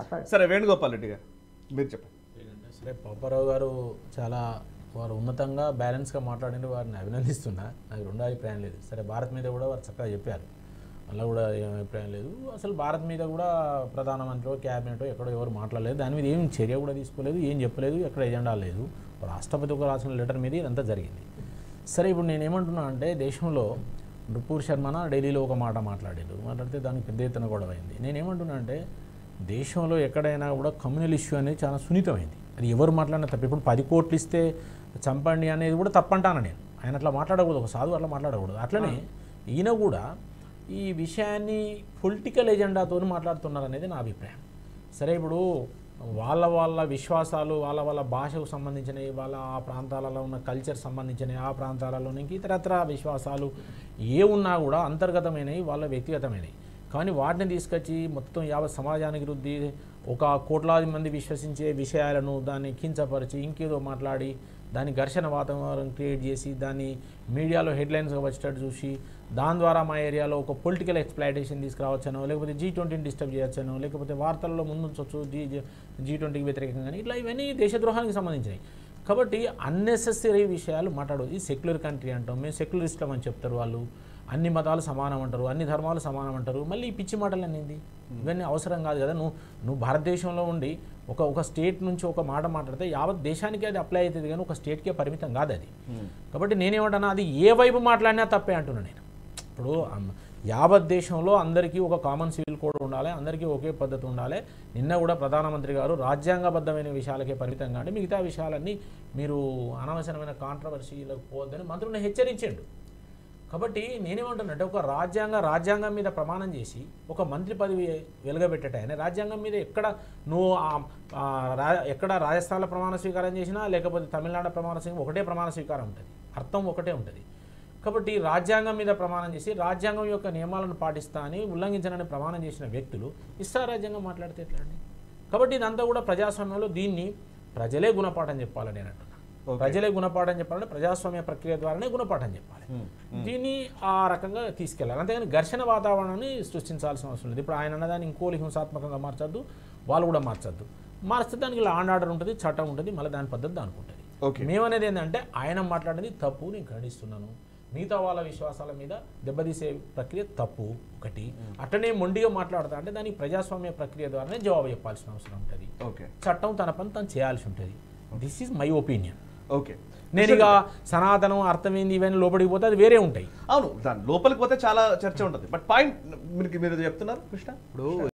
మాట్లాడు సరే వేణుగోపాల్ రెడ్డి గారు మీరు చెప్పండి సరే పాపారావు గారు చాలా వారు ఉన్నతంగా బ్యాలెన్స్గా మాట్లాడిన వారిని అభినందిస్తున్నా నాకు రెండో అభిప్రాయం లేదు సరే భారత్ మీద కూడా వారు చక్కగా చెప్పారు అలా కూడా ఏం అభిప్రాయం లేదు అసలు భారత్ మీద కూడా ప్రధానమంత్రి క్యాబినెట్ ఎక్కడో ఎవరు మాట్లాడలేదు దాని మీద ఏం చర్య కూడా తీసుకోలేదు ఏం చెప్పలేదు ఎక్కడ ఎజెండా లేదు రాష్ట్రపతి ఒక రాసిన లెటర్ మీద ఇదంతా జరిగింది సరే ఇప్పుడు నేను ఏమంటున్నా అంటే దేశంలో నృపూర్ శర్మన ఢిల్లీలో ఒక మాట మాట్లాడారు మాట్లాడితే దానికి పెద్ద ఎత్తున గొడవ అయింది నేను ఏమంటున్నా అంటే దేశంలో ఎక్కడైనా కూడా కమ్యూనల్ ఇష్యూ అనేది చాలా సున్నితమైంది అది ఎవరు మాట్లాడినా తప్ప ఇప్పుడు పది కోట్లు ఇస్తే చంపండి అనేది కూడా తప్పంటాను నేను ఆయన అట్లా మాట్లాడకూడదు ఒక సాధువు అట్లా మాట్లాడకూడదు అట్లనే ఈయన కూడా ఈ విషయాన్ని పొలిటికల్ ఎజెండాతో మాట్లాడుతున్నారు అనేది నా అభిప్రాయం సరే ఇప్పుడు వాళ్ళ వాళ్ళ విశ్వాసాలు వాళ్ళ వాళ్ళ భాషకు సంబంధించినవి వాళ్ళ ఆ ప్రాంతాలలో ఉన్న కల్చర్ సంబంధించినవి ఆ ప్రాంతాలలో ఇంకా ఇతరత్ర విశ్వాసాలు ఏ ఉన్నా కూడా అంతర్గతమైనవి వాళ్ళ వ్యక్తిగతమైనవి కానీ వాటిని తీసుకొచ్చి మొత్తం యావత్ సమాజానికి వృద్ధి ఒక కోట్లాది మంది విశ్వసించే విషయాలను దాన్ని కించపరిచి ఇంకేదో మాట్లాడి దాని ఘర్షణ వాతావరణం క్రియేట్ చేసి దాన్ని మీడియాలో హెడ్లైన్స్గా వచ్చేటట్టు చూసి దాని ద్వారా మా ఏరియాలో ఒక పొలిటికల్ ఎక్స్ప్లాయిటేషన్ తీసుకురావచ్చనో లేకపోతే జీ ట్వంటీని డిస్టర్బ్ చేయొచ్చనో లేకపోతే వార్తల్లో ముందుంచవచ్చు జీ జీ ట్వంటీకి వ్యతిరేకంగా కానీ ఇట్లా ఇవన్నీ దేశద్రోహానికి సంబంధించినవి కాబట్టి అన్నెసెసరీ విషయాలు మాట్లాడు ఇది సెక్యులర్ కంట్రీ అంటాం మేము సెక్యులరిస్టం అని చెప్తారు వాళ్ళు అన్ని మతాలు సమానం అంటారు అన్ని ధర్మాలు సమానం అంటారు మళ్ళీ ఈ పిచ్చి మాటలు అనేది ఇవన్నీ అవసరం కాదు కదా నువ్వు నువ్వు భారతదేశంలో ఉండి ఒక ఒక స్టేట్ నుంచి ఒక మాట మాట్లాడితే యావత్ దేశానికి అది అప్లై అవుతుంది కానీ ఒక స్టేట్కే పరిమితం కాదు అది కాబట్టి నేనేమంటున్నా అది ఏ వైపు మాట్లాడినా తప్పే అంటున్నా నేను ఇప్పుడు అమ్- యావత్ దేశంలో అందరికీ ఒక కామన్ సివిల్ కోడ్ ఉండాలి అందరికీ ఒకే పద్ధతి ఉండాలి నిన్న కూడా ప్రధానమంత్రి గారు రాజ్యాంగబద్ధమైన విషయాలకే పరిమితం కానీ మిగతా విషయాలన్నీ మీరు అనవసరమైన కాంట్రవర్సీలకు పోవద్దని మంత్రులను హెచ్చరించాడు కాబట్టి నేనేమంటున్నానంటే ఒక రాజ్యాంగ రాజ్యాంగం మీద ప్రమాణం చేసి ఒక మంత్రి పదవి వెలుగబెట్టేటాయన రాజ్యాంగం మీద ఎక్కడ నువ్వు ఆ- ఆ రా- ఎక్కడ రాజస్థాన్లో ప్రమాణ స్వీకారం చేసినా లేకపోతే తమిళనాడు ప్రమాణ స్వీకారం ఒకటే ప్రమాణ స్వీకారం ఉంటుంది అర్థం ఒకటే ఉంటుంది కాబట్టి రాజ్యాంగం మీద ప్రమాణం చేసి రాజ్యాంగం యొక్క నియమాలను పాటిస్తా అని ఉల్లంఘించనని ప్రమాణం చేసిన వ్యక్తులు ఇష్టా రాజ్యాంగం మాట్లాడితే ఎట్లా అండి కాబట్టి ఇదంతా కూడా ప్రజాస్వామ్యంలో దీన్ని ప్రజలే గుణపాఠం చెప్పాలని నేను అంటున్నాను ప్రజలే గుణపాఠం చెప్పాలంటే ప్రజాస్వామ్య ప్రక్రియ ద్వారానే గుణపాఠం చెప్పాలి దీన్ని ఆ రకంగా తీసుకెళ్ళాలి అంతేగాని ఘర్షణ వాతావరణాన్ని సృష్టించాల్సిన అవసరం లేదు ఇప్పుడు ఆయన అన్నదాన్ని ఇంకోటి హింసాత్మకంగా మార్చొద్దు వాళ్ళు కూడా మార్చొద్దు మార్చితే దానికి లా అండ్ ఆర్డర్ ఉంటుంది చట్టం ఉంటుంది మళ్ళీ దాని పద్ధతి దానికి ఉంటుంది ఓకే మేమనేది ఏంటంటే ఆయన మాట్లాడేది తప్పు నేను ఖండిస్తున్నాను మిగతా వాళ్ళ విశ్వాసాల మీద దెబ్బతీసే ప్రక్రియ తప్పు ఒకటి అట్టనే మొండిగా మాట్లాడతా అంటే దానికి ప్రజాస్వామ్య ప్రక్రియ ద్వారానే జవాబు చెప్పాల్సిన అవసరం ఉంటుంది ఓకే చట్టం తన పని తను చేయాల్సి ఉంటుంది this is my opinion okay నేను ఇక సనాతనం అర్థమైంది ఇవన్నీ లోపలికి పోతే అది వేరే ఉంటాయి అవును దాని లోపలికి పోతే చాలా చర్చ ఉంటుంది బట్ పాయింట్ మీరు మీరు చెప్తున్నారు కృష్ణ ఇప్పుడు